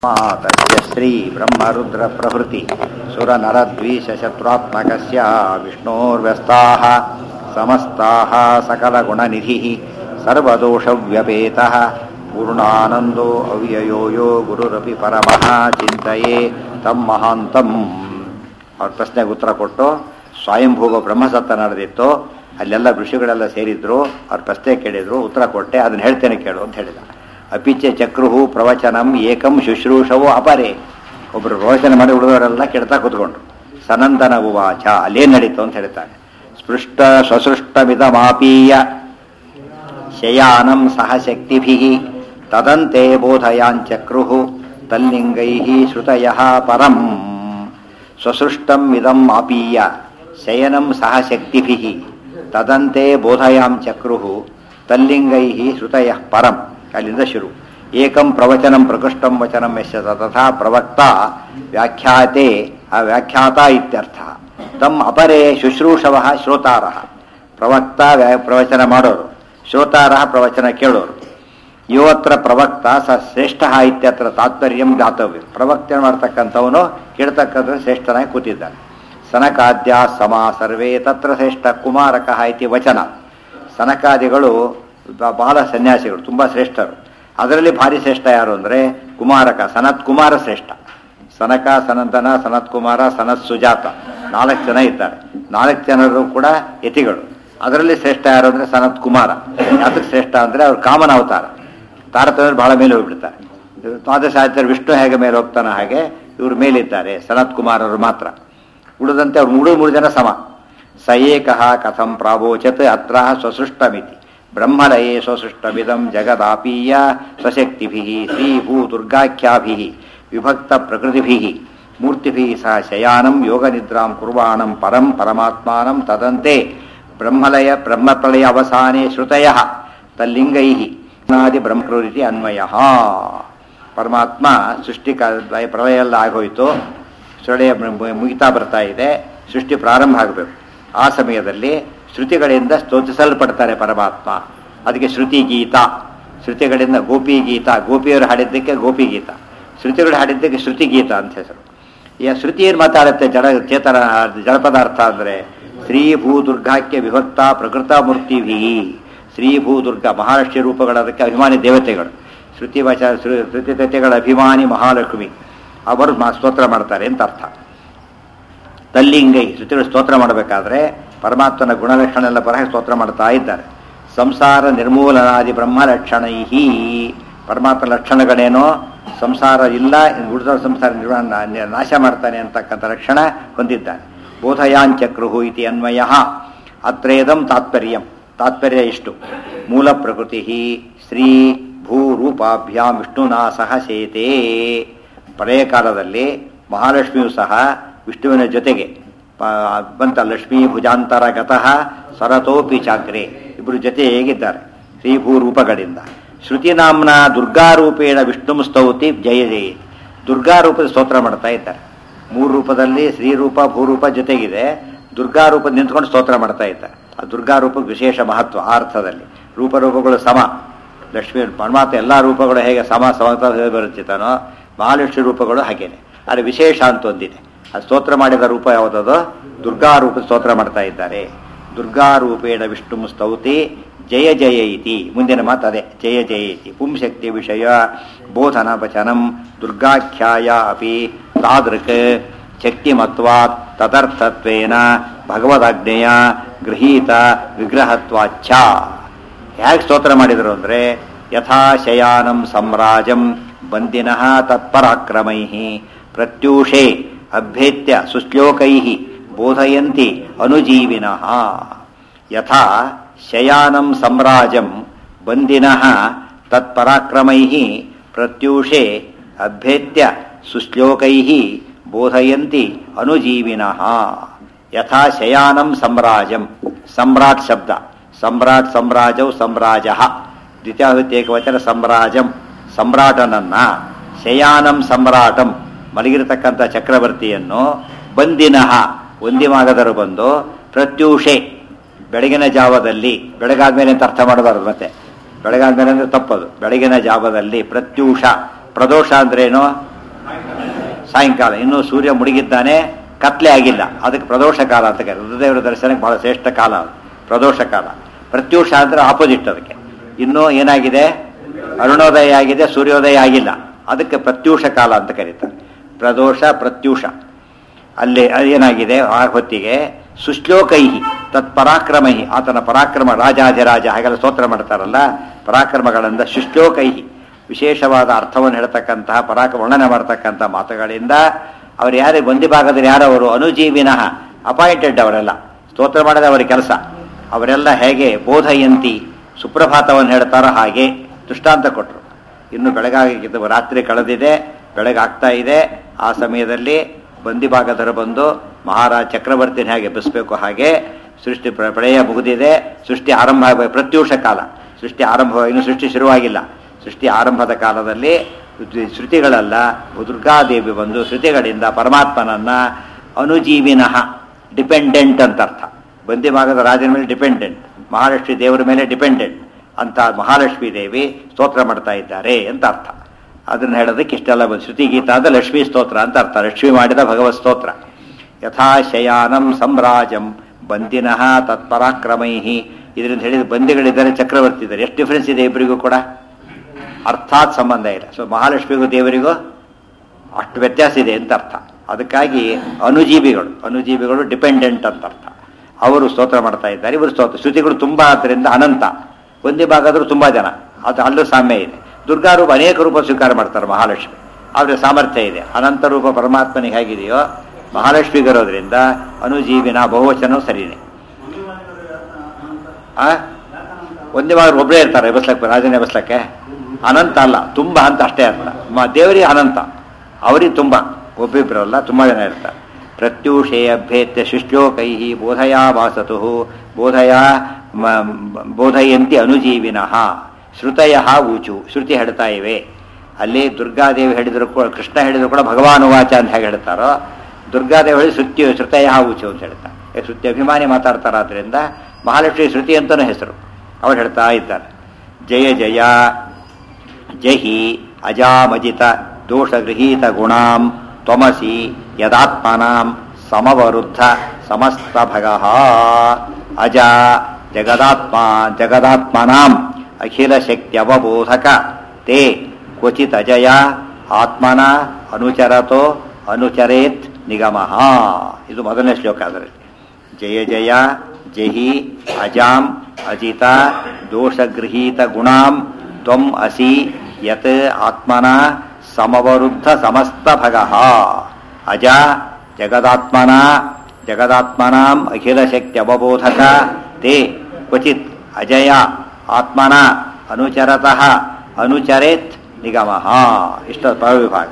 तस्य श्री ब्रह्मरुद्र प्रभृति सुरनरद्वीशशत्रुत्मकस्य विष्णोर्व्यस्ताः समस्ताः सकलगुणनिधिः सर्वदोषव्यपेतः पूर्णानन्दो अव्ययो यो ಗುರುರಪಿ ಪರಮಃ ಚಿಂತೆಯೇ ತಮ್ಮ ಮಹಾಂತಂ ಅವ್ರ ಪ್ರಶ್ನೆಗೆ ಉತ್ತರ ಕೊಟ್ಟು ಸ್ವಯಂಭೂವ ಬ್ರಹ್ಮಸತ್ತ ನಡೆದಿತ್ತು ಅಲ್ಲೆಲ್ಲ ಋಷಿಗಳೆಲ್ಲ ಸೇರಿದ್ರು ಅವ್ರ ಪ್ರಶ್ನೆ ಕೇಳಿದ್ರು ಉತ್ತರ ಕೊಟ್ಟೆ ಅದನ್ನ ಹೇಳ್ತೇನೆ ಕೇಳು ಅಂತ ಹೇಳಿದ ಅಪಿಚೆ ಚಕ್ರುಹು ಪ್ರವಚನಂ ಏಕಂ ಶುಶ್ರೂಷವು ಅಪರೆ ಒಬ್ಬರು ಪ್ರವಚನ ಮಾಡಿ ಉಳಿದವರೆಲ್ಲ ಕೆಡ್ತಾ ಕೂತ್ಕೊಂಡ್ರು ಸನಂದನ ಉವಾಚ ಅಲ್ಲೇನು ನಡೀತು ಅಂತ ಹೇಳ್ತಾನೆ ಸ್ಪೃಷ್ಟ ಸ್ವಸೃಷ್ಟಮಿದಮಾಪೀಯ ಶಯಾನಂ ಸಹ ಶಕ್ತಿಭಿ ತದಂತೆ ಬೋಧಯಾಂಚಕ್ರುಃ ತಲ್ಲಿಂಗೈ ಶ್ರುತಯ ಪರಂ ಸ್ವಸೃಷ್ಟಂ ಇದಂ ಆಪೀಯ ಶಯನಂ ಸಹ ಶಕ್ತಿಭಿ ತದಂತೆ ಬೋಧಯಾಂ ಚಕ್ರುಃ ತಲ್ಲಿಂಗೈ ಶ್ರುತಯ ಪರಂ ಅಲ್ಲಿಂದ ಶುರು ಏಕಂ ಪ್ರವಚನಂ ಪ್ರಕೃಷ್ಟಂ ವಚನಂ ಯಶ ತಥಾ ಪ್ರವಕ್ತ ವ್ಯಾಖ್ಯಾತೆ ಅವ್ಯಾಖ್ಯಾತ ಇತ್ಯರ್ಥ ತಮ್ ಅಪರೇ ಶುಶ್ರೂಷವ ಶ್ರೋತಾರ ಪ್ರವಕ್ತ ವ್ಯಾ- ಪ್ರವಚನ ಮಾಡೋರು ಶ್ರೋತಾರ ಪ್ರವಚನ ಕೇಳೋರು ಯೋತ್ರ ಪ್ರವಕ್ತ ಸ ಶ್ರೇಷ್ಠ ಇತ್ಯತ್ರ ತಾತ್ಪರ್ಯಂ ಜ್ಞಾತವ್ಯ ಪ್ರವಕ್ತ ಮಾಡ್ತಕ್ಕಂಥವನು ಕೇಳ್ತಕ್ಕಂಥ ಶ್ರೇಷ್ಠನಾಗಿ ಕೂತಿದ್ದಾನೆ ಸನಕಾದ್ಯ ಸಮ ಸರ್ವೇ ತತ್ರ ಶ್ರೇಷ್ಠ ಕುಮಾರಕ ಇತಿ ವಚನ ಸನಕಾದಿಗಳು ಬ- ಬಹಳ ಸನ್ಯಾಸಿಗಳು ತುಂಬ ಶ್ರೇಷ್ಠರು ಅದರಲ್ಲಿ ಭಾರಿ ಶ್ರೇಷ್ಠ ಯಾರು ಅಂದರೆ ಕುಮಾರಕ ಸನತ್ ಕುಮಾರ ಶ್ರೇಷ್ಠ ಸನಕ ಸನಂದನ ಸನತ್ ಕುಮಾರ ಸನತ್ ಸುಜಾತ ನಾಲ್ಕು ಜನ ಇದ್ದಾರೆ ನಾಲ್ಕು ಜನರು ಕೂಡ ಯತಿಗಳು ಅದರಲ್ಲಿ ಶ್ರೇಷ್ಠ ಯಾರು ಅಂದರೆ ಸನತ್ ಕುಮಾರ ಯಾತಕ್ಕೆ ಶ್ರೇಷ್ಠ ಅಂದರೆ ಅವ್ರು ಕಾಮನ ಅವತಾರ ತಾರತಮ್ಯ ಬಹಳ ಮೇಲೆ ಹೋಗ್ಬಿಡ್ತಾರೆ ದ್ವಾದಶಾಚಾರ್ಯ ವಿಷ್ಣು ಹೇಗೆ ಮೇಲೆ ಹೋಗ್ತಾನೆ ಹಾಗೆ ಇವರು ಮೇಲಿದ್ದಾರೆ ಸನತ್ ಕುಮಾರರು ಮಾತ್ರ ಉಳಿದಂತೆ ಅವ್ರು ಮೂರು ಮೂರು ಜನ ಸಮ ಸ ಏಕಃ ಕಥಂ ಪ್ರಾವೋಚತ್ ಅತ್ರ ಸ್ವಸೃಷ್ಟಮಿತಿ ಬ್ರಹ್ಮಲಯೇ ಸ್ವಸೃಷ್ಟಮಿದಂ ಜಗದಾಪೀಯ ಸ್ವಶಕ್ತಿಭಿ ಶ್ರೀ ಭೂ ದುರ್ಗಾಖ್ಯಾಭಿ ವಿಭಕ್ತ ಪ್ರಕೃತಿಭಿ ಮೂರ್ತಿಭಿ ಸಹ ಶಯಾನಂ ಯೋಗನಿದ್ರಾಂ ಕುರ್ವಾಣಂ ಪರಂ ಪರಮಾತ್ಮಾನಂ ತದಂತೆ ಬ್ರಹ್ಮಲಯ ಬ್ರಹ್ಮಪ್ರಳಯ ಅವಸಾನೆ ಶ್ರುತಯ ತಲ್ಲಿಂಗೈ ಅನಾದಿ ಬ್ರಹ್ಮಕೃತಿ ಅನ್ವಯ ಪರಮಾತ್ಮ ಸೃಷ್ಟಿ ಕ- ಪ್ರಳಯ ಎಲ್ಲ ಆಗೋಯ್ತು ಸೊಳೆಯ ಮು- ಮುಗಿತಾ ಬರ್ತಾ ಇದೆ ಸೃಷ್ಟಿ ಪ್ರಾರಂಭ ಆಗಬೇಕು ಆ ಸಮಯದಲ್ಲಿ ಶ್ರುತಿಗಳಿಂದ ಸ್ತೋತಿಸಲ್ಪಡ್ತಾರೆ ಪರಮಾತ್ಮ ಅದಕ್ಕೆ ಶ್ರುತಿ ಗೀತ ಶ್ರುತಿಗಳಿಂದ ಗೋಪಿ ಗೀತ ಗೋಪಿಯವರು ಹಾಡಿದ್ದಕ್ಕೆ ಗೋಪಿ ಗೀತ ಶ್ರುತಿಗಳು ಹಾಡಿದ್ದಕ್ಕೆ ಶ್ರುತಿ ಗೀತ ಅಂತ ಹೆಸರು ಈ ಶ್ರುತಿ ಏನು ಮಾತಾಡುತ್ತೆ ಜಡ ಚೇತನ ಜಡಪದಾರ್ಥ ಅಂದರೆ ಶ್ರೀ ಭೂ ದುರ್ಗಾಕ್ಕೆ ವಿಭಕ್ತ ಪ್ರಕೃತ ಮೂರ್ತಿಭಿ ಶ್ರೀ ಭೂ ದುರ್ಗ ಮಹಾಲಕ್ಷ್ಮಿ ರೂಪಗಳು ಅದಕ್ಕೆ ಅಭಿಮಾನಿ ದೇವತೆಗಳು ಶ್ರುತಿ ವಚ ಶ್ರು- ಶ್ರುತಿ ತತ್ಯಗಳ ಅಭಿಮಾನಿ ಮಹಾಲಕ್ಷ್ಮಿ ಅವರು ಮಾ- ಸ್ತೋತ್ರ ಮಾಡ್ತಾರೆ ಅಂತ ಅರ್ಥ ತಲ್ಲಿಂಗೈ ಶ್ರುತಿಗಳು ಸ್ತೋತ್ರ ಮಾಡಬೇಕಾದ್ರೆ ಪರಮಾತ್ಮನ ಗುಣಲಕ್ಷಣ ಎಲ್ಲ ಬರಹ ಸ್ತೋತ್ರ ಮಾಡ್ತಾ ಇದ್ದಾರೆ ಸಂಸಾರ ನಿರ್ಮೂಲನಾದಿ ಬ್ರಹ್ಮ ಲಕ್ಷಣೈಹಿ ಪರಮಾತ್ಮ ಲಕ್ಷಣಗಳೇನೋ ಸಂಸಾರ ಇಲ್ಲ ಉಳಿದ ಸಂಸಾರ ನಿರ್ವಹಣ ನಾಶ ಮಾಡ್ತಾನೆ ಅಂತಕ್ಕಂಥ ಲಕ್ಷಣ ಹೊಂದಿದ್ದಾನೆ ಬೋಧಯಾಂಚಕ್ರುಹು ಇತಿ ಅನ್ವಯ ಅತ್ರೇದಂ ತಾತ್ಪರ್ಯಂ ತಾತ್ಪರ್ಯ ಇಷ್ಟು ಮೂಲ ಪ್ರಕೃತಿ ಶ್ರೀ ಭೂ ರೂಪಾಭ್ಯಾಂ ವಿಷ್ಣುನಾ ಸಹ ಸೇತೇ ಪ್ರಳಯ ಕಾಲದಲ್ಲಿ ಮಹಾಲಕ್ಷ್ಮಿಯು ಸಹ ವಿಷ್ಣುವಿನ ಜೊತೆಗೆ ಪ- ಬಂತ ಲಕ್ಷ್ಮೀ ಭುಜಾಂತರ ಗತಃ ಸರತೋಪಿ ಚಾಕ್ರೆ ಇಬ್ಬರು ಜೊತೆ ಹೇಗಿದ್ದಾರೆ ಶ್ರೀಭೂ ರೂಪಗಳಿಂದ ಶ್ರುತಿನಾಮ್ನ ದುರ್ಗಾರೂಪೇಣ ವಿಷ್ಣು ಸ್ತೌತಿ ಜಯ ಜಯ ದುರ್ಗಾರೂಪದ ಸ್ತೋತ್ರ ಮಾಡ್ತಾ ಇದ್ದಾರೆ ಮೂರು ರೂಪದಲ್ಲಿ ಶ್ರೀರೂಪ ಭೂರೂಪ ಜೊತೆಗಿದೆ ದುರ್ಗಾರೂಪ ನಿಂತ್ಕೊಂಡು ಸ್ತೋತ್ರ ಮಾಡ್ತಾ ಇದ್ದಾರೆ ಆ ದುರ್ಗಾರೂಪಕ್ಕೆ ವಿಶೇಷ ಮಹತ್ವ ಆ ಅರ್ಥದಲ್ಲಿ ರೂಪರೂಪಗಳು ಸಮ ಲಕ್ಷ್ಮೀ ಪರಮಾತ್ಮ ಎಲ್ಲ ರೂಪಗಳು ಹೇಗೆ ಸಮ ಸಮತ ಬರುತ್ತಿತ್ತಾನೋ ಮಹಾಲಕ್ಷ್ಮಿ ರೂಪಗಳು ಹಾಗೇನೆ ಆದರೆ ವಿಶೇಷ ಅಂತ ಒಂದಿದೆ ಆ ಸ್ತೋತ್ರ ಮಾಡಿದ ರೂಪ ಯಾವುದದೋ ದುರ್ಗಾ ರೂಪ ಸ್ತೋತ್ರ ಮಾಡ್ತಾ ಇದ್ದಾರೆ ದುರ್ಗಾ ರೂಪೇಣ ವಿಷ್ಣು ಸ್ತೌತಿ ಜಯ ಜಯ ಇತಿ ಮುಂದಿನ ಮಾತು ಅದೇ ಜಯ ಜಯ ಇತಿ ಪುಂಶಕ್ತಿ ವಿಷಯ ಬೋಧನ ವಚನಂ ದುರ್ಗಾಖ್ಯಾಯ ಅಪಿ ತಾದೃಕ್ ಶಕ್ತಿಮತ್ವಾತ್ ತದರ್ಥತ್ವೇನ ಭಗವದಾಜ್ಞೆಯ ಗೃಹೀತ ವಿಗ್ರಹತ್ವಾಚ್ಛ ಹೇಗೆ ಸ್ತೋತ್ರ ಮಾಡಿದರು ಅಂದರೆ ಯಥಾ ಶಯಾನಂ ಸಮ್ರಾಜಂ ಬಂದಿನಃ ತತ್ಪರಾಕ್ರಮೈ ಪ್ರತ್ಯೂಷೆ ಅಭ್ಯೇತ್ಯ ಸುಶ್ಲೋಕೈ ಬೋಧಯಂತಿ ಅನುಜೀವಿನಃ ಯಥಾ ಶಯಾನಂ ಸಮ್ರಾಜಂ ಬಂದಿನಃ ತತ್ಪರಾಕ್ರಮೈ ಪ್ರತ್ಯೂಷೆ ಅಭ್ಯೇತ್ಯ ಸುಶ್ಲೋಕೈ ಬೋಧಯಂತಿ ಅನುಜೀವಿನಃ ಯಥಾ ಶಯಾನಂ ಸಮ್ರಾಜಂ ಸಮ್ರಾಟ್ ಶಬ್ದ ಸಮ್ರಾಟ್ ಸಮ್ರಾಜೌ ಸಮ್ರಾಜ ದ್ವಿತೀಯಾವೃತ್ತಿ ಏಕವಚನ ಸಮ್ರಾಜಂ ಸಮ್ರಾಟನನ್ನ ಶಯಾನಂ ಸಮ್ರಾಟಂ ಮಲಗಿರತಕ್ಕಂಥ ಚಕ್ರವರ್ತಿಯನ್ನು ಬಂದಿನಃ ಒಂದಿಮಾಗದರು ಬಂದು ಪ್ರತ್ಯೂಷೆ ಬೆಳಗಿನ ಜಾವದಲ್ಲಿ ಬೆಳಗಾದ್ಮೇಲೆ ಅಂತ ಅರ್ಥ ಮಾಡಬಾರದು ಮತ್ತೆ ಬೆಳಗಾದ್ಮೇಲೆ ಅಂದ್ರೆ ತಪ್ಪದು ಬೆಳಗಿನ ಜಾವದಲ್ಲಿ ಪ್ರತ್ಯೂಷ ಪ್ರದೋಷ ಅಂದ್ರೇನು ಸಾಯಂಕಾಲ ಇನ್ನೂ ಸೂರ್ಯ ಮುಳುಗಿದ್ದಾನೆ ಕತ್ಲೆ ಆಗಿಲ್ಲ ಅದಕ್ಕೆ ಪ್ರದೋಷ ಕಾಲ ಅಂತ ಕರೀತಾರೆ ರುದ್ರದೇವರ ದರ್ಶನಕ್ಕೆ ಬಹಳ ಶ್ರೇಷ್ಠ ಕಾಲ ಅದು ಪ್ರದೋಷ ಕಾಲ ಪ್ರತ್ಯೂಷ ಅಂದ್ರೆ ಆಪೋಸಿಟ್ ಅದಕ್ಕೆ ಇನ್ನೂ ಏನಾಗಿದೆ ಅರುಣೋದಯ ಆಗಿದೆ ಸೂರ್ಯೋದಯ ಆಗಿಲ್ಲ ಅದಕ್ಕೆ ಪ್ರತ್ಯೂಷ ಕಾಲ ಅಂತ ಕರೀತಾರೆ ಪ್ರದೋಷ ಪ್ರತ್ಯೂಷ ಅಲ್ಲಿ ಏನಾಗಿದೆ ಆ ಹೊತ್ತಿಗೆ ಸುಶ್ಲೋಕೈಹಿ ತತ್ ಪರಾಕ್ರಮೈಹಿ ಆತನ ಪರಾಕ್ರಮ ರಾಜಾಧಿರಾಜ ಹಾಗೆಲ್ಲ ಸ್ತೋತ್ರ ಮಾಡ್ತಾರಲ್ಲ ಪರಾಕ್ರಮಗಳಿಂದ ಶುಶ್ಲೋಕೈಹಿ ವಿಶೇಷವಾದ ಅರ್ಥವನ್ನು ಹೇಳ್ತಕ್ಕಂತಹ ಪರಾಕ್ರಮ ವರ್ಣನೆ ಮಾಡ್ತಕ್ಕಂಥ ಮಾತುಗಳಿಂದ ಅವ್ರು ಯಾರೇ ಬಂದಿ ಭಾಗದಲ್ಲಿ ಯಾರವರು ಅನುಜೀವಿನಃ ಅಪಾಯಿಂಟೆಡ್ ಅವರೆಲ್ಲ ಸ್ತೋತ್ರ ಮಾಡದೆ ಅವರ ಕೆಲಸ ಅವರೆಲ್ಲ ಹೇಗೆ ಬೋಧಯಂತಿ ಸುಪ್ರಭಾತವನ್ನು ಹೇಳ್ತಾರೋ ಹಾಗೆ ದೃಷ್ಟಾಂತ ಕೊಟ್ಟರು ಇನ್ನು ಬೆಳಗಾಗಿದ್ದು ರಾತ್ರಿ ಕಳೆದಿದೆ ಬೆಳಗಾಗ್ತಾ ಇದೆ ಆ ಸಮಯದಲ್ಲಿ ಬಂದಿ ಭಾಗದರು ಬಂದು ಮಹಾರಾಜ ಚಕ್ರವರ್ತಿನ ಹೇಗೆ ಎಬ್ಬಿಸ್ಬೇಕು ಹಾಗೆ ಸೃಷ್ಟಿ ಪ್ರ- ಪ್ರಳಯ ಮುಗಿದಿದೆ ಸೃಷ್ಟಿ ಆರಂಭ ಆಗ- ಪ್ರತ್ಯೂಷ ಕಾಲ ಸೃಷ್ಟಿ ಆರಂಭ ಇನ್ನು ಸೃಷ್ಟಿ ಶುರುವಾಗಿಲ್ಲ ಸೃಷ್ಟಿ ಆರಂಭದ ಕಾಲದಲ್ಲಿ ಶ್ರುತಿ- ಶ್ರುತಿಗಳೆಲ್ಲ ದುರ್ಗಾದೇವಿ ಬಂದು ಶ್ರುತಿಗಳಿಂದ ಪರಮಾತ್ಮನನ್ನ ಅನುಜೀವಿನಃ ಡಿಪೆಂಡೆಂಟ್ ಅಂತ ಅರ್ಥ ಬಂದಿ ಭಾಗದ ರಾಜನ ಮೇಲೆ ಡಿಪೆಂಡೆಂಟ್ ಮಹಾಲಕ್ಷ್ಮಿ ದೇವರ ಮೇಲೆ ಡಿಪೆಂಡೆಂಟ್ ಅಂತ ಮಹಾಲಕ್ಷ್ಮೀ ದೇವಿ ಸ್ತೋತ್ರ ಮಾಡ್ತಾ ಇದ್ದಾರೆ ಅಂತ ಅರ್ಥ ಅದನ್ನ ಹೇಳೋದಕ್ಕೆ ಇಷ್ಟೆಲ್ಲ ಬಂದು ಶ್ರುತಿ ಗೀತಾ ಅಂದ್ರೆ ಲಕ್ಷ್ಮೀ ಸ್ತೋತ್ರ ಅಂತ ಅರ್ಥ ಲಕ್ಷ್ಮಿ ಮಾಡಿದ ಭಗವತ್ ಸ್ತೋತ್ರ ಯಥಾ ಶಯಾನಂ ಸಂರಾಜಂ ಬಂದಿನಃ ತತ್ಪರಾಕ್ರಮೈ ಇದರಿಂದ ಹೇಳಿದ ಬಂದಿಗಳಿದ್ದಾರೆ ಚಕ್ರವರ್ತಿ ಇದ್ದಾರೆ ಎಷ್ಟು ಡಿಫರೆನ್ಸ್ ಇದೆ ಇಬ್ಬರಿಗೂ ಕೂಡ ಅರ್ಥಾತ್ ಸಂಬಂಧ ಇಲ್ಲ ಸೊ ಮಹಾಲಕ್ಷ್ಮಿಗೂ ದೇವರಿಗೂ ಅಷ್ಟು ವ್ಯತ್ಯಾಸ ಇದೆ ಅಂತ ಅರ್ಥ ಅದಕ್ಕಾಗಿ ಅನುಜೀವಿಗಳು ಅನುಜೀವಿಗಳು ಡಿಪೆಂಡೆಂಟ್ ಅಂತ ಅರ್ಥ ಅವರು ಸ್ತೋತ್ರ ಮಾಡ್ತಾ ಇದ್ದಾರೆ ಇವರು ಸ್ತೋತ್ರ ಶ್ರುತಿಗಳು ತುಂಬಾ ಆದ್ದರಿಂದ ಅನಂತ ಒಂದೇ ಭಾಗದ್ರು ತುಂಬಾ ಜನ ಅದು ಅಲ್ಲೂ ಸಾಮ್ಯ ಇದೆ ದುರ್ಗಾ ರೂಪ ಅನೇಕ ರೂಪ ಸ್ವೀಕಾರ ಮಾಡ್ತಾರೆ ಮಹಾಲಕ್ಷ್ಮಿ ಅವ್ರ ಸಾಮರ್ಥ್ಯ ಇದೆ ಅನಂತ ರೂಪ ಪರಮಾತ್ಮನಿಗೆ ಹೇಗಿದೆಯೋ ಮಹಾಲಕ್ಷ್ಮಿಗಿರೋದ್ರಿಂದ ಅನುಜೀವಿನ ಬಹುವಚನ ಸರಿನೇ ಆ ಒಂದೇ ಭಾಗ ಒಬ್ಬರೇ ಇರ್ತಾರೆ ಎಬಸ್ಲಕ್ಕೆ ರಾಜನ ಎಬಸ್ಲಕ್ಕೆ ಅನಂತ ಅಲ್ಲ ತುಂಬ ಅಂತ ಅಷ್ಟೇ ಅರ್ಥ ಮ ದೇವರಿಗೆ ಅನಂತ ಅವರಿಗೆ ತುಂಬ ಒಬ್ಬಿಬ್ಬರಲ್ಲ ತುಂಬ ಜನ ಇರ್ತಾರೆ ಪ್ರತ್ಯೂಷೇ ಅಭ್ಯೇತ್ಯ ಶುಶ್ಲೋಕೈ ಬೋಧಯಾ ವಾಸತು ಬೋಧಯ ಮ- ಮ- ಬೋಧಯಂತಿ ಅನುಜೀವಿನಃ ಶ್ರುತಯ ಊಚು ಶ್ರುತಿ ಹೇಳ್ತಾ ಇವೆ ಅಲ್ಲಿ ದುರ್ಗಾದೇವಿ ಹೇಳಿದ್ರು ಕೂಡ ಕೃಷ್ಣ ಹೇಳಿದ್ರು ಕೂಡ ಭಗವಾನ್ ವಾಚ ಅಂತ ಹೇಗೆ ಹೇಳ್ತಾರೋ ದುರ್ಗಾದೇವಿ ಹೇಳಿ ಶ್ರುತಿ ಶ್ರುತಯ ಊಚು ಅಂತ ಹೇಳ್ತಾರೆ ಈ ಶ್ರುತಿ ಅಭಿಮಾನಿ ಮಾತಾಡ್ತಾರಾದ್ರಿಂದ ಮಹಾಲಕ್ಷ್ಮಿ ಶ್ರುತಿ ಅಂತಲೂ ಹೆಸರು ಅವ್ರು ಹೇಳ್ತಾ ಇದ್ದಾರೆ ಜಯ ಜಯ ಜಹಿ ಅಜಾಮಜಿತ ದೋಷಗೃಹೀತ ಗುಣಾಂ ತ್ವಮಸಿ ಯದಾತ್ಮನಾಂ ಸಮವರುದ್ಧ ಸಮಸ್ತ ಭಗಃ ಅಜ ಜಗದಾತ್ಮ ಜಗದಾತ್ಮನಾಂ ಅಖಿಲ ಶಕ್ತಿ ಅವಬೋಧಕ ತೇ ಕ್ವಚಿತ್ ಅಜಯ ಆತ್ಮನ ಅನುಚರತೋ ಅನುಚರೇತ್ ನಿಗಮಃ ಇದು ಮೊದಲನೇ ಶ್ಲೋಕ ಅದರಲ್ಲಿ ಜಯ ಜಯ ಜಹಿ ಅಜಾಂ ಅಜಿತ ದೋಷಗೃಹೀತ ಗುಣಾಂ ತ್ವಂ ಅಸಿ ಯತ್ ಆತ್ಮನ ಸಮವರುದ್ಧ ಸಮಸ್ತ ಭಗಃ ಅಜ ಜಗದಾತ್ಮನ ಜಗದಾತ್ಮನಾಂ ಅಖಿಲ ಶಕ್ತಿ ಅವಬೋಧಕ ತೇ ಕ್ವಚಿತ್ ಅಜಯ ಆತ್ಮನ ಅನುಚರತಃ ಅನುಚರೇತ್ ನಿಗಮಃ ಇಷ್ಟ ವಿಭಾಗ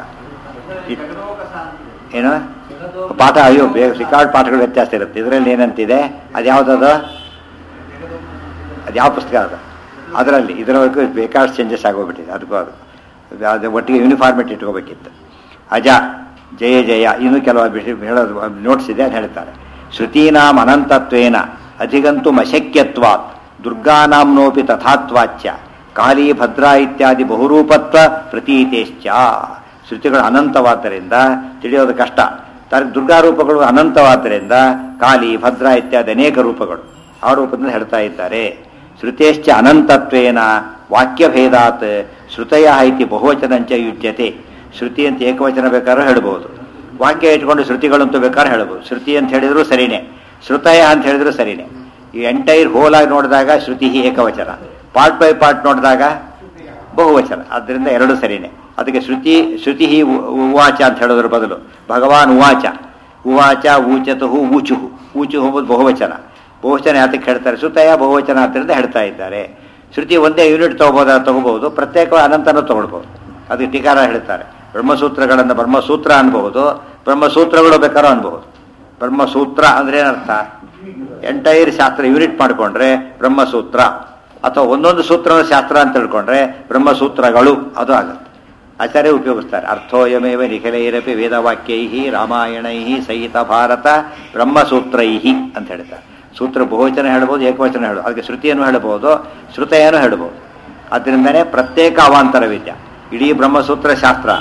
ಏನು ಪಾಠ ಅಯ್ಯೋ ಬೇಗ ರಿಕಾರ್ಡ್ ಪಾಠಗಳು ವ್ಯತ್ಯಾಸ ಇರುತ್ತೆ ಇದರಲ್ಲಿ ಏನಂತಿದೆ ಅದು ಯಾವುದದು ಅದು ಯಾವ ಪುಸ್ತಕ ಅದು ಅದರಲ್ಲಿ ಇದರವರೆಗೂ ಬೇಕಾದಷ್ಟು ಚೇಂಜಸ್ ಆಗೋಗ್ಬಿಟ್ಟಿದೆ ಅದಕ್ಕೂ ಅದು ಅದು ಒಟ್ಟಿಗೆ ಯೂನಿಫಾರ್ಮಿಟಿ ಇಟ್ಕೋಬೇಕಿತ್ತು ಅಜ ಜಯ ಜಯ ಇನ್ನೂ ಕೆಲವು ಬಿಟ್ಟು ಹೇಳೋದು ನೋಟ್ಸ್ ಇದೆ ಅಂತ ಹೇಳ್ತಾರೆ ಶ್ರುತೀನಾಂ ಅನಂತತ್ವೇನ ಅಧಿಗಂತು ಅಶಕ್ಯತ್ವಾತ್ ದುರ್ಗಾನಾಂನೋಪಿ ತಥಾತ್ವಾಚ್ಯ ಕಾಳಿ ಭದ್ರಾ ಇತ್ಯಾದಿ ಬಹುರೂಪತ್ವ ಪ್ರತೀತೇಶ್ಚ ಶ್ರುತಿಗಳು ಅನಂತವಾದ್ದರಿಂದ ತಿಳಿಯೋದು ಕಷ್ಟ ತರ ದುರ್ಗಾ ರೂಪಗಳು ಅನಂತವಾದ್ದರಿಂದ ಕಾಳಿ ಭದ್ರಾ ಇತ್ಯಾದಿ ಅನೇಕ ರೂಪಗಳು ಆ ರೂಪದಿಂದ ಹೇಳ್ತಾ ಇದ್ದಾರೆ ಶ್ರುತೇಶ್ಚ ಅನಂತತ್ವೇನ ವಾಕ್ಯಭೇದಾತ್ ಶ್ರುತಯ ಇತಿ ಬಹುವಚನಂಚ ಯುಜ್ಯತೆ ಶ್ರುತಿ ಅಂತ ಏಕವಚನ ಬೇಕಾದ್ರೂ ಹೇಳ್ಬೋದು ವಾಕ್ಯ ಇಟ್ಕೊಂಡು ಶ್ರುತಿಗಳಂತೂ ಬೇಕಾದ್ರೆ ಹೇಳ್ಬೋದು ಶ್ರುತಿ ಅಂತ ಹೇಳಿದ್ರು ಸರಿನೇ ಶ್ರುತಯ ಅಂತ ಹೇಳಿದ್ರು ಸರಿನೇ ಈ ಎಂಟೈರ್ ಹೋಲ್ ಆಗಿ ನೋಡಿದಾಗ ಶ್ರುತಿ ಏಕವಚನ ಪಾರ್ಟ್ ಬೈ ಪಾರ್ಟ್ ನೋಡಿದಾಗ ಬಹುವಚನ ಆದ್ದರಿಂದ ಎರಡು ಸರಿನೇ ಅದಕ್ಕೆ ಶ್ರುತಿ ಶ್ರುತಿ ಉವಾಚ ಅಂತ ಹೇಳೋದ್ರ ಬದಲು ಭಗವಾನ್ ಉವಾಚ ಉವಾಚ ಊಚತು ಊಚುಹು ಊಚು ಎಂಬುದು ಬಹುವಚನ ಬಹುವಚನ ಯಾತಕ್ಕೆ ಹೇಳ್ತಾರೆ ಶ್ರುತಯ ಬಹುವಚನ ಆದ್ದರಿಂದ ಹೇಳ್ತಾ ಇದ್ದಾರೆ ಶ್ರುತಿ ಒಂದೇ ಯೂನಿಟ್ ತಗೋಬೋದ ತಗೋಬಹುದು ಪ್ರತ್ಯೇಕ ಅನಂತನೂ ತಗೊಳ್ಬಹುದು ಅದಕ್ಕೆ ಟೀಕಾರ ಹೇಳ್ತಾರೆ ಬ್ರಹ್ಮಸೂತ್ರಗಳನ್ನು ಬ್ರಹ್ಮಸೂತ್ರ ಅನ್ಬಹುದು ಬ್ರಹ್ಮಸೂತ್ರಗಳು ಬೇಕಾದ್ರೂ ಅನ್ಬಹುದು ಬ್ರಹ್ಮಸೂತ್ರ ಅಂದ್ರೆ ಏನರ್ಥ ಎಂಟೈರ್ ಶಾಸ್ತ್ರ ಯೂನಿಟ್ ಮಾಡಿಕೊಂಡ್ರೆ ಬ್ರಹ್ಮಸೂತ್ರ ಅಥವಾ ಒಂದೊಂದು ಸೂತ್ರ ಶಾಸ್ತ್ರ ಅಂತ ತಿಳ್ಕೊಂಡ್ರೆ ಬ್ರಹ್ಮಸೂತ್ರಗಳು ಅದು ಆಗುತ್ತೆ ಆಚಾರ್ಯ ಉಪಯೋಗಿಸ್ತಾರೆ ಅರ್ಥೋಯಮೇವ ನಿಖಿಲೈರಪಿ ವೇದವಾಕ್ಯೈ ರಾಮಾಯಣೈ ಸಹಿತ ಭಾರತ ಬ್ರಹ್ಮಸೂತ್ರೈ ಅಂತ ಹೇಳ್ತಾರೆ ಸೂತ್ರ ಬಹುವಚನ ಹೇಳ್ಬೋದು ಏಕವಚನ ಹೇಳ್ಬೋದು ಅದಕ್ಕೆ ಶ್ರುತಿಯನ್ನು ಹೇಳ್ಬೋದು ಶ್ರುತೆಯನ್ನು ಹೇಳ್ಬೋದು ಅದರಿಂದನೇ ಪ್ರತ್ಯೇಕ ಅವಾಂತರ ವಿದ್ಯ ಇಡೀ ಬ್ರಹ್ಮಸೂತ್ರ ಶಾಸ್ತ್ರ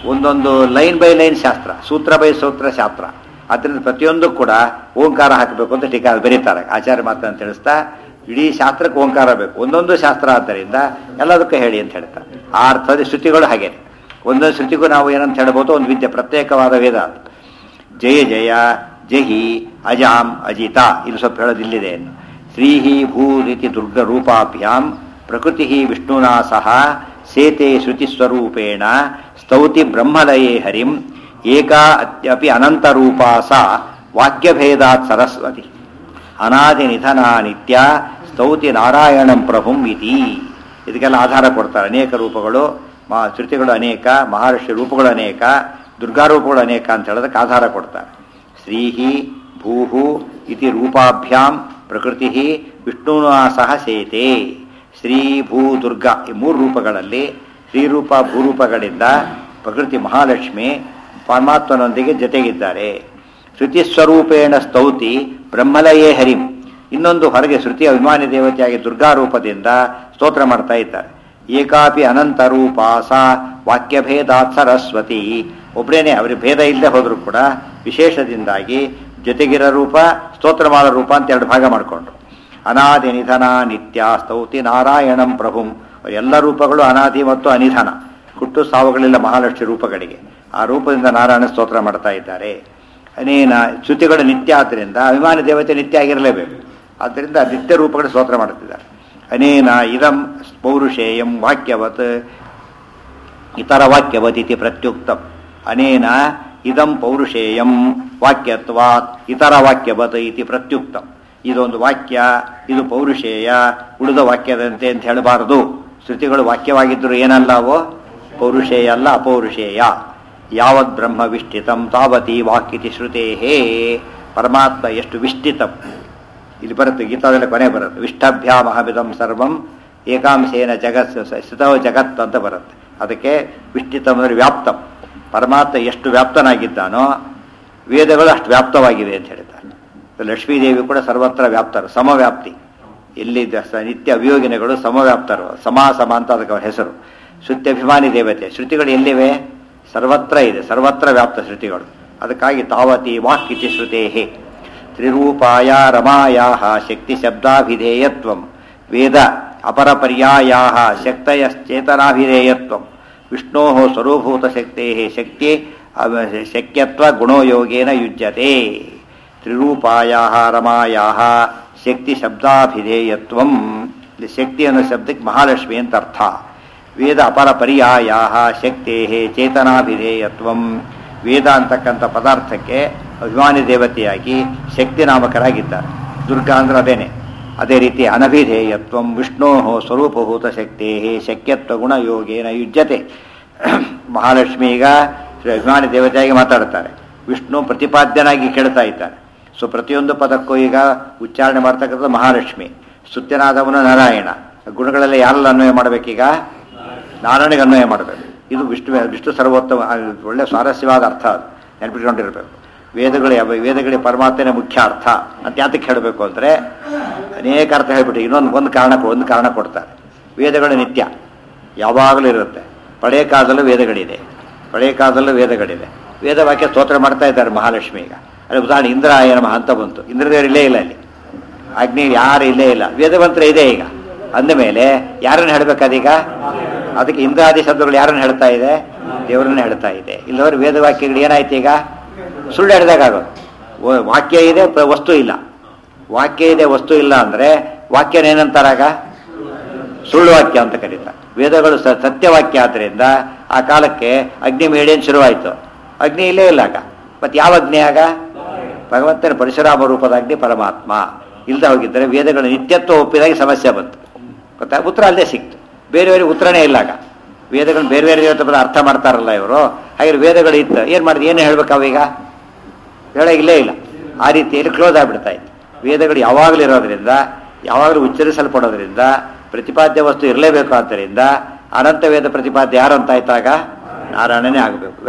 ಒಂದೊಂದು ಲೈನ್ ಬೈ ಲೈನ್ ಶಾಸ್ತ್ರ ಸೂತ್ರ ಬೈ ಸೂತ್ರ ಶಾಸ್ತ್ರ ಅದರಿಂದ ಪ್ರತಿಯೊಂದು ಕೂಡ ಓಂಕಾರ ಹಾಕಬೇಕು ಅಂತ ಟೀಕಾ ಬರೀತಾರೆ ಆಚಾರ್ಯ ಮಾತನ್ನು ತಿಳಿಸ್ತಾ ಇಡೀ ಶಾಸ್ತ್ರಕ್ಕೆ ಓಂಕಾರ ಬೇಕು ಒಂದೊಂದು ಶಾಸ್ತ್ರ ಆದ್ದರಿಂದ ಎಲ್ಲದಕ್ಕೂ ಹೇಳಿ ಅಂತ ಹೇಳ್ತಾರೆ ಆ ಅರ್ಥದ ಶ್ರುತಿಗಳು ಹಾಗೆ ಒಂದೊಂದು ಶ್ರುತಿಗೂ ನಾವು ಏನಂತ ಹೇಳ್ಬೋದು ಒಂದು ವಿದ್ಯೆ ಪ್ರತ್ಯೇಕವಾದ ವೇದ ಅದು ಜಯ ಜಯ ಜಹಿ ಅಜಾಂ ಅಜಿತ ಇಲ್ಲಿ ಸ್ವಲ್ಪ ಹೇಳೋದು ಇಲ್ಲಿದೆ ಇನ್ನು ಶ್ರೀಹಿ ಭೂರಿತಿ ದುರ್ಗ ರೂಪಾಭ್ಯಾಂ ಪ್ರಕೃತಿ ವಿಷ್ಣುನಾ ಸಹ ಸೇತೆ ಶ್ರುತಿಸ್ವರೂಪೇಣ ಸ್ತೌತಿ ಬ್ರಹ್ಮಲಯೇ ಹರಿಂ ಏಕಾ ಅತ್ಯಪಿ ಅನಂತರೂಪಾ ಸಾ ವಾಕ್ಯಭೇದಾತ್ ಸರಸ್ವತಿ ಅನಾದಿ ನಿಧನ ನಿತ್ಯ ಸ್ತೌತಿ ನಾರಾಯಣಂ ಪ್ರಭುಂ ಇತಿ ಇದಕ್ಕೆಲ್ಲ ಆಧಾರ ಕೊಡ್ತಾರೆ ಅನೇಕ ರೂಪಗಳು ಮಾ ಶ್ರುತಿಗಳು ಅನೇಕ ಮಹರ್ಷಿ ರೂಪಗಳು ಅನೇಕ ದುರ್ಗಾರೂಪಗಳು ಅನೇಕ ಅಂತ ಹೇಳೋದಕ್ಕೆ ಆಧಾರ ಕೊಡ್ತಾರೆ ಶ್ರೀಹಿ ಭೂಹು ಇತಿ ರೂಪಾಭ್ಯಾಂ ಪ್ರಕೃತಿ ವಿಷ್ಣುನಾ ಸಹ ಸೇತೆ ಶ್ರೀ ಭೂ ದುರ್ಗಾ ಈ ಮೂರು ರೂಪಗಳಲ್ಲಿ ಶ್ರೀರೂಪ ಭೂರೂಪಗಳಿಂದ ಪ್ರಕೃತಿ ಮಹಾಲಕ್ಷ್ಮಿ ಪರಮಾತ್ಮನೊಂದಿಗೆ ಜೊತೆಗಿದ್ದಾರೆ ಶ್ರುತಿ ಸ್ವರೂಪೇಣ ಸ್ತೌತಿ ಬ್ರಹ್ಮಲಯೇ ಹರಿಂ ಇನ್ನೊಂದು ಹೊರಗೆ ಶ್ರುತಿಯ ಅಭಿಮಾನಿ ದೇವತೆಯಾಗಿ ದುರ್ಗಾ ರೂಪದಿಂದ ಸ್ತೋತ್ರ ಮಾಡ್ತಾ ಇದ್ದಾರೆ ಏಕಾಪಿ ಅನಂತ ರೂಪ ಸಾ ವಾಕ್ಯಭೇದಾತ್ ಸರಸ್ವತಿ ಒಬ್ಬರೇನೆ ಅವ್ರಿಗೆ ಭೇದ ಇಲ್ಲದೆ ಹೋದರೂ ಕೂಡ ವಿಶೇಷದಿಂದಾಗಿ ಜೊತೆಗಿರೋ ರೂಪ ಸ್ತೋತ್ರ ಮಾಡೋ ರೂಪ ಅಂತ ಎರಡು ಭಾಗ ಮಾಡಿಕೊಂಡ್ರು ಅನಾದಿ ನಿಧನ ನಿತ್ಯ ಸ್ತೌತಿ ನಾರಾಯಣಂ ಪ್ರಭುಂ ಎಲ್ಲ ರೂಪಗಳು ಅನಾದಿ ಮತ್ತು ಅನಿಧನ ಹುಟ್ಟು ಸಾವುಗಳಿಲ್ಲ ಮಹಾಲಕ್ಷ್ಮಿ ರೂಪಗಳಿಗೆ ಆ ರೂಪದಿಂದ ನಾರಾಯಣ ಸ್ತೋತ್ರ ಮಾಡ್ತಾ ಇದ್ದಾರೆ ಅನೇನ ಶ್ರುತಿಗಳು ನಿತ್ಯ ಆದ್ದರಿಂದ ಅಭಿಮಾನಿ ದೇವತೆ ನಿತ್ಯ ಆಗಿರಲೇಬೇಕು ಆದ್ದರಿಂದ ನಿತ್ಯ ರೂಪಗಳು ಸ್ತೋತ್ರ ಮಾಡುತ್ತಿದ್ದಾರೆ ಅನೇನ ಇದಂ ಪೌರುಷೇಯಂ ವಾಕ್ಯವತ್ ಇತರ ವಾಕ್ಯವತ್ ಇತಿ ಪ್ರತ್ಯುಕ್ತಂ ಅನೇನ ಇದಂ ಪೌರುಷೇಯಂ ವಾಕ್ಯತ್ವಾತ್ ಇತರ ವಾಕ್ಯವತ್ ಇತಿ ಪ್ರತ್ಯುಕ್ತಂ ಇದೊಂದು ವಾಕ್ಯ ಇದು ಪೌರುಷೇಯ ಉಳಿದ ವಾಕ್ಯದಂತೆ ಅಂತ ಹೇಳಬಾರದು ಶ್ರುತಿಗಳು ವಾಕ್ಯವಾಗಿದ್ದರೂ ಏನಲ್ಲ ಅವು ಪೌರುಷೇಯ ಅಲ್ಲ ಅಪೌರುಷೇಯ ಯಾವದ್ ಬ್ರಹ್ಮ ವಿಷ್ಟಿತಂ ತಾವತಿ ವಾಕ್ಯಿತಿ ಶ್ರುತೇಹೇ ಪರಮಾತ್ಮ ಎಷ್ಟು ವಿಷ್ಟಿತಂ ಇಲ್ಲಿ ಬರುತ್ತೆ ಗೀತಾದಲ್ಲಿ ಕೊನೆ ಬರುತ್ತೆ ವಿಷ್ಠಭ್ಯಾಮಹಮಿದಂ ಸರ್ವಂ ಏಕಾಂಶೇನ ಜಗತ್ ಸ್ಥಿತವ ಜಗತ್ ಅಂತ ಬರುತ್ತೆ ಅದಕ್ಕೆ ವಿಷ್ಟಿತಂ ಅಂದರೆ ವ್ಯಾಪ್ತಂ ಪರಮಾತ್ಮ ಎಷ್ಟು ವ್ಯಾಪ್ತನಾಗಿದ್ದಾನೋ ವೇದಗಳು ಅಷ್ಟು ವ್ಯಾಪ್ತವಾಗಿವೆ ಅಂತ ಹೇಳ್ತಾರೆ ಲಕ್ಷ್ಮೀದೇವಿ ಕೂಡ ಸರ್ವತ್ರ ವ್ಯಾಪ್ತರು ಸಮವ್ಯಾಪ್ತಿ ಎಲ್ಲಿ ದ- ನಿತ್ಯ ಅಭಿಯೋಗಿನಗಳು ಸಮವ್ಯಾಪ್ತರು ಸಮಾ ಸಮ ಅಂತ ಅದಕ್ಕೆ ಅವರ ಹೆಸರು ಶ್ರುತ್ಯಭಿಮಾನಿ ದೇವತೆ ಶ್ರುತಿಗಳು ಎಲ್ಲಿವೆ ಸರ್ವತ್ರ ಇದೆ ಸರ್ವತ್ರ ವ್ಯಾಪ್ತ ಶ್ರುತಿಗಳು ಅದಕ್ಕಾಗಿ ತಾವತಿ ವಾಕ್ಯಿತಿ ಶ್ರುತೇಹೇ ತ್ರಿರೂಪಾಯ ರಮಾಯಾ ಶಕ್ತಿ ಶಬ್ದಾಭಿಧೇಯತ್ವಂ ವೇದ ಅಪರಪರ್ಯಾಯಾ ಶಕ್ತಯಶ್ಚೇತನಾಭಿಧೇಯತ್ವಂ ವಿಷ್ಣೋ ಸ್ವರೂಭೂತ ಶಕ್ತಿ ಶಕ್ತಿ ಅವ- ಶಕ್ಯತ್ವ ಗುಣೋಯೋಗೇನ ಯುಜ್ಯತೆ ತ್ರಿರೂಪಾಯ ರಮಾಯಾ ಶಕ್ತಿ ಶಬ್ದಾಭಿಧೇಯತ್ವಂ ಇಲ್ಲಿ ಶಕ್ತಿ ಅನ್ನೋ ಶಬ್ದಕ್ಕೆ ಮಹಾಲಕ್ಷ್ಮಿ ಅಂತ ಅರ್ಥ ವೇದ ಅಪರ ಪರ್ಯಾಯ ಶಕ್ತಿ ಚೇತನಾಭಿಧೇಯತ್ವಂ ವೇದ ಅಂತಕ್ಕಂಥ ಪದಾರ್ಥಕ್ಕೆ ಅಭಿಮಾನಿ ದೇವತೆಯಾಗಿ ಶಕ್ತಿ ನಾಮಕರಾಗಿದ್ದಾರೆ ದುರ್ಗಾ ಅಂದ್ರೆ ಅದೇನೆ ಅದೇ ರೀತಿ ಅನಭಿಧೇಯತ್ವಂ ವಿಷ್ಣೋ ಸ್ವರೂಪಭೂತ ಶಕ್ತಿ ಶಕ್ಯತ್ವ ಗುಣ ಯೋಗೇನ ಯುಜ್ಯತೆ ಮಹಾಲಕ್ಷ್ಮಿ ಈಗ ಶ್ರೀ ಅಭಿಮಾನಿ ದೇವತೆಯಾಗಿ ಮಾತಾಡ್ತಾರೆ ವಿಷ್ಣು ಪ್ರತಿಪಾದ್ಯನಾಗಿ ಕೇಳ್ತಾ ಇದ್ದಾರೆ ಸೊ ಪ್ರತಿಯೊಂದು ಪದಕ್ಕೂ ಈಗ ಉಚ್ಚಾರಣೆ ಮಾಡ್ತಕ್ಕಂಥದ್ದು ಮಹಾಲಕ್ಷ್ಮಿ ಸ್ತುತ್ಯನಾದವನು ನಾರಾಯಣ ಗುಣಗಳೆಲ್ಲ ಯಾರೆಲ್ಲ ಅನ್ವಯ ಮಾಡಬೇಕೀಗ ನಾರಾಯಣಿಗೆ ಅನ್ವಯ ಮಾಡಬೇಕು ಇದು ವಿಷ್ಣು ವಿಷ್ಣು ಸರ್ವೋತ್ತಮ ಆ, ಒಳ್ಳೆ ಸ್ವಾರಸ್ಯವಾದ ಅರ್ಥ ಅದು ನೆನಪಿಟ್ಕೊಂಡಿರ್ಬೇಕು ವೇದಗಳು ಯಾವ ವೇದಗಳಿಗೆ ಪರಮಾತ್ಮನೇ ಮುಖ್ಯ ಅರ್ಥ ಅಂತ ಯಾತಕ್ಕೆ ಹೇಳಬೇಕು ಅಂದರೆ ಅನೇಕ ಅರ್ಥ ಹೇಳ್ಬಿಟ್ಟು ಇನ್ನೊಂದು ಒಂದು ಕಾರಣ ಒಂದು ಕಾರಣ ಕೊಡ್ತಾರೆ ವೇದಗಳು ನಿತ್ಯ ಯಾವಾಗಲೂ ಇರುತ್ತೆ ಪಳೆಯ ಕಾಲದಲ್ಲೂ ವೇದಗಳಿದೆ ಪಳೆಯ ಕಾಲದಲ್ಲೂ ವೇದಗಳಿದೆ ವೇದ ವಾಕ್ಯ ಸ್ತೋತ್ರ ಮಾಡ್ತಾ ಇದ್ದಾರೆ ಮಹಾಲಕ್ಷ್ಮಿ ಈಗ ಅಲ್ಲಿ ಉದಾಹರಣೆ ಇಂದ್ರಾಯ ನಮಃ ಅಂತ ಬಂತು ಇಂದ್ರದೇವರು ಇಲ್ಲೇ ಇಲ್ಲ ಅಲ್ಲಿ ಅಗ್ನಿ ಯಾರು ಇಲ್ಲೇ ಇಲ್ಲ ವೇದಮಂತ್ರ ಇದೆ ಈಗ ಅಂದಮೇಲೆ ಯಾರನ್ನು ಹೇಳ್ಬೇಕದೀಗ ಅದಕ್ಕೆ ಇಂದ್ರಾದಿ ಶಬ್ದಗಳು ಯಾರನ್ನು ಹೇಳ್ತಾ ಇದೆ ದೇವರನ್ನ ಹೇಳ್ತಾ ಇದೆ ಇಲ್ಲವರು ವೇದವಾಕ್ಯಗಳು ಏನಾಯ್ತು ಈಗ ಸುಳ್ಳು ಹೇಳಿದಾಗ ಆಗೋದು ವ- ವಾಕ್ಯ ಇದೆ ಪ- ವಸ್ತು ಇಲ್ಲ ವಾಕ್ಯ ಇದೆ ವಸ್ತು ಇಲ್ಲ ಅಂದ್ರೆ ವಾಕ್ಯನ ಏನಂತಾರಾಗ ಸುಳ್ಳು ವಾಕ್ಯ ಅಂತ ಕರೀತಾರೆ ವೇದಗಳು ಸ- ಸತ್ಯವಾಕ್ಯ ಆದ್ರಿಂದ ಆ ಕಾಲಕ್ಕೆ ಅಗ್ನಿ ಮೇಡೇನ್ ಶುರುವಾಯಿತು ಅಗ್ನಿ ಇಲ್ಲೇ ಇಲ್ಲ ಆಗ ಮತ್ತೆ ಯಾವ ಅಗ್ನಿ ಆಗ ಭಗವಂತನ ಪರಶುರಾಮ ರೂಪದ ಅಗ್ನಿ ಪರಮಾತ್ಮ ಇಲ್ದ ಹೋಗಿದ್ದರೆ ವೇದಗಳ ನಿತ್ಯತ್ವ ಒಪ್ಪಿದಾಗ ಸಮಸ್ಯೆ ಬಂತು ಗೊತ್ತಾ ಉತ್ತರ ಅಲ್ಲೇ ಸಿಕ್ತು ಬೇರೆಯವರಿಗೆ ಉತ್ತರನೇ ಇಲ್ಲ ಆಗ ವೇದಗಳನ್ನ ಬೇರೆ ಬೇರೆ ದೇವತೆ ಪದ ಅರ್ಥ ಮಾಡ್ತಾರಲ್ಲ ಇವರು ಹಾಗೆ ವೇದಗಳು ಇತ್ತು ಏನು ಮಾಡಿದ್ರು ಏನು ಹೇಳ್ಬೇಕು ಅವಾಗ ಹೇಳೋಗಿಲ್ಲೇ ಇಲ್ಲ ಆ ರೀತಿಯಲ್ಲಿ ಕ್ಲೋಸ್ ಆಗಿಬಿಡ್ತಾ ಇತ್ತು ವೇದಗಳು ಯಾವಾಗಲೂ ಇರೋದ್ರಿಂದ ಯಾವಾಗಲೂ ಉಚ್ಚರಿಸಲ್ಪಡೋದ್ರಿಂದ ಪ್ರತಿಪಾದ್ಯ ವಸ್ತು ಇರಲೇಬೇಕು ಆದ್ದರಿಂದ ಅನಂತ ವೇದ ಪ್ರತಿಪಾದ್ಯ ಯಾರು ಅಂತ ಆಯ್ತಾಗ ನಾರಾಯಣನೇ ಆಗಬೇಕು